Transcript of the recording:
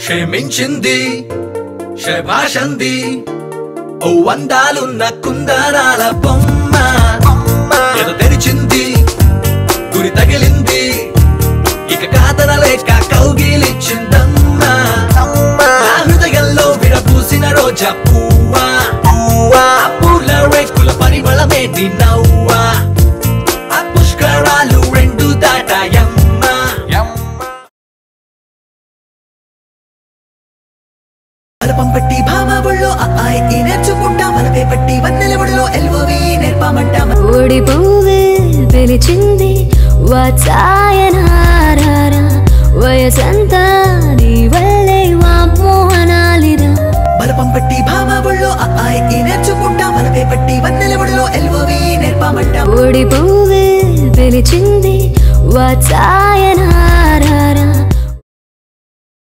క్షమించింది శభాషంది ఓ వందాలున్న కుందరాల బొమ్మ ఎద తెరిచింది గురి తగిలింది ఇక కాతన లేక కౌగిలిచ్చిందమ్మా నా హృదయంలో విరపూసిన రోజా పువ్వా ఆ పూల రేకుల పరిమళమే నీ నవ్వా ఆ పుష్కరాలు రెండు దాటాయమ్మా అలపం పట్టి భామ ఒళ్ళో అమ్మాయి ఈ నేర్చుకుంటా వలపే పట్టి వన్నెల ఒడిలో ఎల్ఓవి నేర్పామంటా ఓడి పువ్వే పిలిచింది వాచాయనారారా వయసంతా నీ వల్లే వామోహనాలిరా బలపం పట్టి భామ ఒళ్ళో అమ్మాయి ఈ నేర్చుకుంటా వలపే పట్టి వన్నెల ఒడిలో ఎల్ఓవి నేర్పామంటా ఓడి పువ్వే పిలిచింది వాచా